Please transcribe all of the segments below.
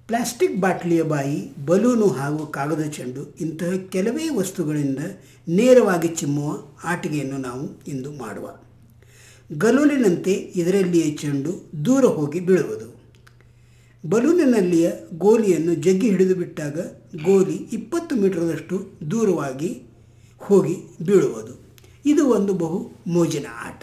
plastic ಬಾಟಲಿಯ ಬಾಯಿ balloon ಹಾಗೂ ಕಾಗದ ಚೆಂಡು ಇಂತಹ ಕೆಲವೇ ವಸ್ತುಗಳಿಂದ ನೇರವಾಗಿ ಚಿಮ್ಮುವ ಆಟಿಕೆಯನ್ನು ನಾವು ಇಂದು ಮಾಡುವ ಗಲೂಲಿನಂತೆ ಇದರಲ್ಲಿಯ ಚೆಂಡು ದೂರ ಹೋಗಿ ಬೀಳುವುದು ಬಲೂನಿನಲ್ಲಿಯ ಗೋಲಿಯನ್ನು ಜಗ್ಗಿ ಹಿಡಿದು ಬಿಟ್ಟಾಗ ಗೋಲಿ ಇಪ್ಪತ್ತು ಮೀಟರ್ದಷ್ಟು ದೂರವಾಗಿ ಹೋಗಿ ಬೀಳುವುದು ಇದು ಒಂದು ಬಹು ಮೋಜಿನ ಆಟ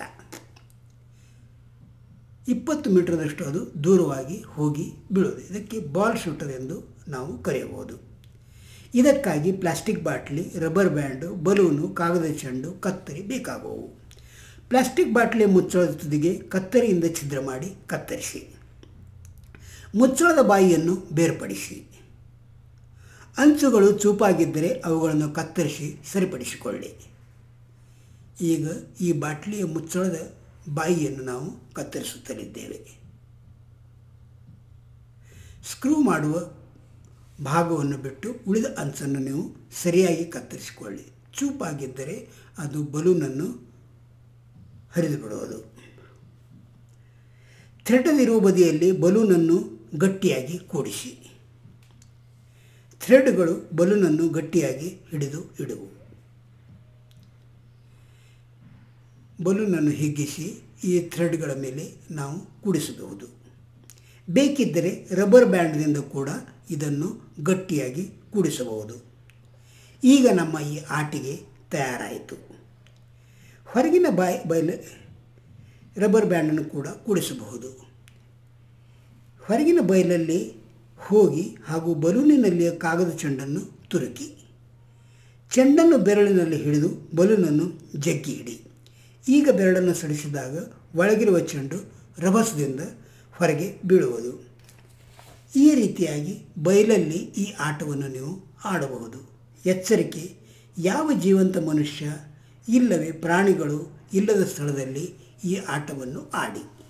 ಇಪ್ಪತ್ತು ಮೀಟರ್ದಷ್ಟು ಅದು ದೂರವಾಗಿ ಹೋಗಿ ಬೀಳುವುದು ಇದಕ್ಕೆ ಬಾಲ್ ಶೂಟರ್ ಎಂದು ನಾವು ಕರೆಯಬಹುದು ಇದಕ್ಕಾಗಿ ಪ್ಲಾಸ್ಟಿಕ್ ಬಾಟ್ಲಿ ರಬ್ಬರ್ ಬ್ಯಾಂಡು ಬಲೂನು ಕಾಗದ ಚೆಂಡು ಕತ್ತರಿ ಬೇಕಾಗುವವು ಪ್ಲಾಸ್ಟಿಕ್ ಬಾಟ್ಲಿಯ ಮುಚ್ಚಳದ ತುದಿಗೆ ಕತ್ತರಿಯಿಂದ ಛಿದ್ರ ಮಾಡಿ ಕತ್ತರಿಸಿ ಮುಚ್ಚಳದ ಬಾಯಿಯನ್ನು ಬೇರ್ಪಡಿಸಿ ಅಂಚುಗಳು ಚೂಪಾಗಿದ್ದರೆ ಅವುಗಳನ್ನು ಕತ್ತರಿಸಿ ಸರಿಪಡಿಸಿಕೊಳ್ಳಿ ಈಗ ಈ ಬಾಟ್ಲಿಯ ಮುಚ್ಚಳದ ಬಾಯಿಯನ್ನು ನಾವು ಕತ್ತರಿಸುತ್ತಲಿದ್ದೇವೆ ಸ್ಕ್ರೂ ಮಾಡುವ ಭಾಗವನ್ನು ಬಿಟ್ಟು ಉಳಿದ ಅಂಚನ್ನು ನೀವು ಸರಿಯಾಗಿ ಕತ್ತರಿಸಿಕೊಳ್ಳಿ ಚೂಪಾಗಿದ್ದರೆ ಅದು ಬಲೂನನ್ನು ಹರಿದು ಬಿಡುವುದು ಥ್ರೆಡದಿರುವ ಬದಿಯಲ್ಲಿ ಬಲೂನನ್ನು ಗಟ್ಟಿಯಾಗಿ ಕೂಡಿಸಿ ಥ್ರೆಡ್ಗಳು ಬಲೂನನ್ನು ಗಟ್ಟಿಯಾಗಿ ಹಿಡಿದು ಇಡುವು ಬಲೂನನ್ನು ಹಿಗ್ಗಿಸಿ ಈ ಥ್ರೆಡ್ಗಳ ಮೇಲೆ ನಾವು ಕೂಡಿಸಬಹುದು ಬೇಕಿದ್ದರೆ ರಬ್ಬರ್ ಬ್ಯಾಂಡ್ನಿಂದ ಕೂಡ ಇದನ್ನು ಗಟ್ಟಿಯಾಗಿ ಕೂಡಿಸಬಹುದು ಈಗ ನಮ್ಮ ಈ ಆಟಿಗೆ ತಯಾರಾಯಿತು ಹೊರಗಿನ ಬಾಯ್ ಬಯಲು ರಬ್ಬರ್ ಬ್ಯಾಂಡನ್ನು ಕೂಡ ಕೂಡಿಸಬಹುದು ಹೊರಗಿನ ಬಯಲಲ್ಲಿ ಹೋಗಿ ಹಾಗೂ ಬಲೂನಿನಲ್ಲಿಯ ಕಾಗದ ಚೆಂಡನ್ನು ತುರುಕಿ ಚೆಂಡನ್ನು ಬೆರಳಿನಲ್ಲಿ ಹಿಡಿದು ಬಲೂನನ್ನು ಜಗ್ಗಿ ಇಡಿ ಈಗ ಬೆರಳನ್ನು ಸಡಿಸಿದಾಗ ಒಳಗಿರುವ ಚೆಂಡು ರಭಸದಿಂದ ಹೊರಗೆ ಬೀಳುವುದು ಈ ರೀತಿಯಾಗಿ ಬಯಲಲ್ಲಿ ಈ ಆಟವನ್ನು ನೀವು ಆಡಬಹುದು ಎಚ್ಚರಿಕೆ ಯಾವ ಜೀವಂತ ಮನುಷ್ಯ ಇಲ್ಲವೇ ಪ್ರಾಣಿಗಳು ಇಲ್ಲದ ಸ್ಥಳದಲ್ಲಿ ಈ ಆಟವನ್ನು ಆಡಿ